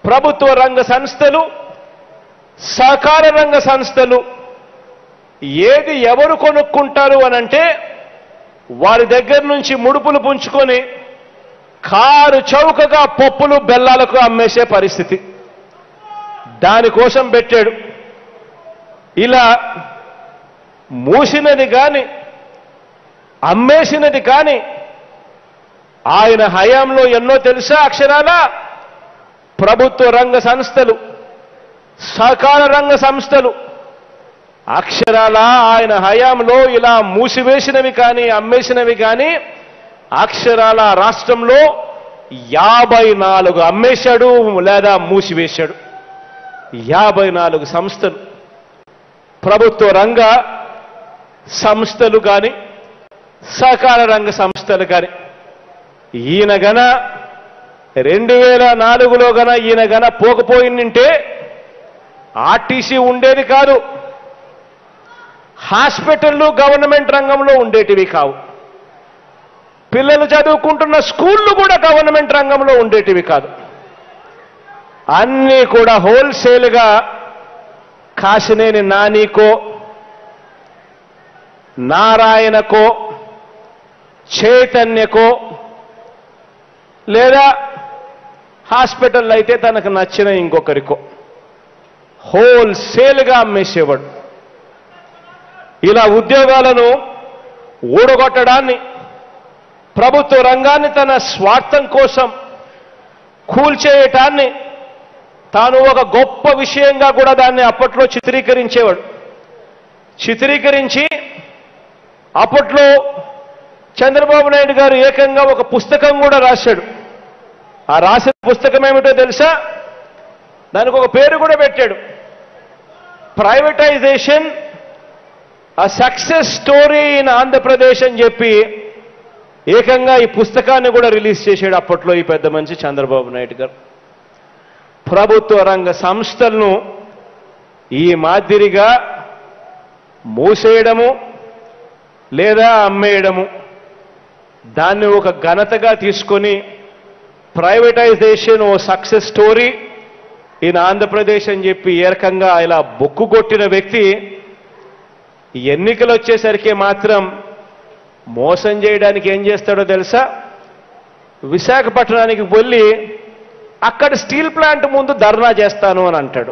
ప్రభుత్వ రంగ సంస్థలు సహకార రంగ సంస్థలు ఏది ఎవరు కొనుక్కుంటారు అనంటే వారి దగ్గర నుంచి ముడుపులు పుంజుకొని కారు చౌకగా పప్పులు బెల్లాలకు అమ్మేసే పరిస్థితి దానికోసం పెట్టాడు ఇలా మూసినది కాని అమ్మేసినది కాని ఆయన హయాంలో ఎన్నో తెలుసా అక్షరాల ప్రభుత్వ రంగ సంస్థలు సహకార రంగ సంస్థలు అక్షరాల ఆయన హయాంలో ఇలా మూసివేసినవి కానీ అమ్మేసినవి కానీ అక్షరాల రాష్ట్రంలో యాభై నాలుగు అమ్మేశాడు లేదా మూసివేశాడు యాభై నాలుగు సంస్థలు ప్రభుత్వ రంగ సంస్థలు కానీ సహకార రంగ సంస్థలు కానీ ఈయన గన రెండు వేల నాలుగులో గన ఈయన గన పోకపోయిందంటే ఆర్టీసీ ఉండేది కాదు హాస్పిటళ్ళు గవర్నమెంట్ రంగంలో ఉండేటివి కావు పిల్లలు చదువుకుంటున్న స్కూళ్ళు కూడా గవర్నమెంట్ రంగంలో ఉండేటివి కాదు అన్నీ కూడా హోల్సేల్గా కాసినేని నానికో నారాయణకో చైతన్యకో లేదా హాస్పిటల్ అయితే తనకు నచ్చిన ఇంకొకరికో హోల్సేల్గా అమ్మేసేవాడు ఇలా ఉద్యోగాలను ఊడగొట్టడాన్ని ప్రభుత్వ రంగాన్ని తన స్వార్థం కోసం కూల్చేయటాన్ని తాను ఒక గొప్ప విషయంగా కూడా దాన్ని అప్పట్లో చిత్రీకరించేవాడు చిత్రీకరించి అప్పట్లో చంద్రబాబు నాయుడు గారు ఏకంగా ఒక పుస్తకం కూడా రాశాడు ఆ రాసిన పుస్తకం ఏమిటో తెలుసా దానికి ఒక పేరు కూడా పెట్టాడు ప్రైవేటైజేషన్ ఆ సక్సెస్ స్టోరీ ఇన్ ఆంధ్రప్రదేశ్ అని చెప్పి ఏకంగా ఈ పుస్తకాన్ని కూడా రిలీజ్ చేశాడు అప్పట్లో ఈ పెద్ద మనిషి చంద్రబాబు నాయుడు గారు ప్రభుత్వ రంగ సంస్థలను ఈ మాదిరిగా మూసేయడము లేదా అమ్మేయడము దాన్ని ఒక ఘనతగా తీసుకొని ప్రైవేటైజేషన్ ఓ సక్సెస్ స్టోరీ ఇన్ ఆంధ్రప్రదేశ్ అని చెప్పి ఏ రకంగా ఇలా బొక్కు కొట్టిన వ్యక్తి ఎన్నికలు వచ్చేసరికి మాత్రం మోసం చేయడానికి ఏం చేస్తాడో తెలుసా విశాఖపట్నానికి వెళ్ళి అక్కడ స్టీల్ ప్లాంట్ ముందు ధర్నా చేస్తాను అని అంటాడు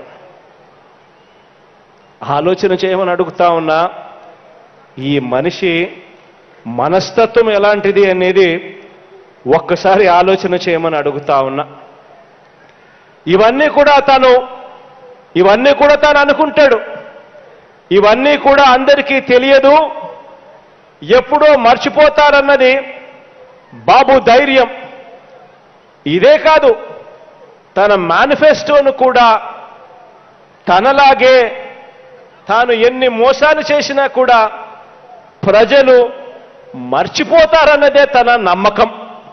ఆలోచన చేయమని అడుగుతా ఉన్నా ఈ మనిషి మనస్తత్వం ఎలాంటిది అనేది ఒక్కసారి ఆలోచన చేయమని అడుగుతా ఉన్నా ఇవన్నీ కూడా తను ఇవన్నీ కూడా తాను అనుకుంటాడు ఇవన్నీ కూడా అందరికీ తెలియదు ఎప్పుడో మర్చిపోతారన్నది బాబు ధైర్యం ఇదే కాదు తన మేనిఫెస్టోను కూడా తనలాగే తాను ఎన్ని మోసాలు చేసినా కూడా ప్రజలు మర్చిపోతారన్నదే తన నమ్మకం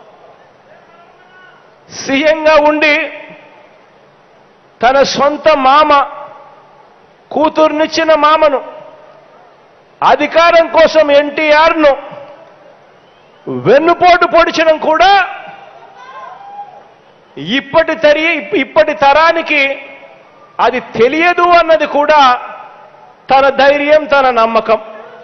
సీఎంగా ఉండి తన సొంత మామ కూతుర్నిచ్చిన మామను అధికారం కోసం ఎన్టీఆర్ను వెన్నుపోటు పొడిచడం కూడా ఇప్పటి తరి ఇప్పటి తరానికి అది తెలియదు అన్నది కూడా తన ధైర్యం తన నమ్మకం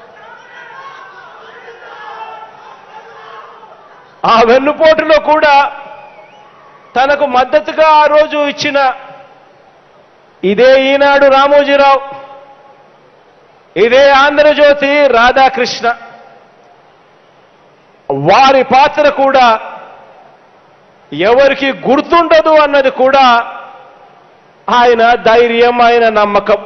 ఆ వెన్నుపోటులో కూడా తనకు మద్దతుగా ఆ రోజు ఇచ్చిన ఇదే ఈనాడు రామోజీరావు ఇదే ఆంధ్రజ్యోతి రాధాకృష్ణ వారి పాత్ర కూడా ఎవరికి గుర్తుండదు అన్నది కూడా ఆయన ధైర్యం ఆయన నమ్మకం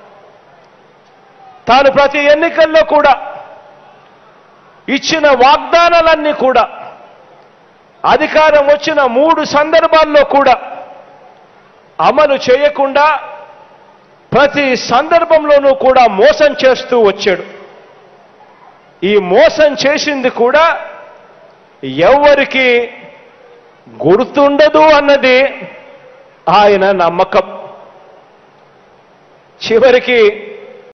తాను ప్రతి ఎన్నికల్లో కూడా ఇచ్చిన వాగ్దానాలన్నీ కూడా అధికారం వచ్చిన మూడు సందర్భాల్లో కూడా అమలు చేయకుండా ప్రతి సందర్భంలోనూ కూడా మోసం చేస్తూ వచ్చాడు ఈ మోసం చేసింది కూడా ఎవరికి గుర్తుండదు అన్నది ఆయన నమ్మకం చివరికి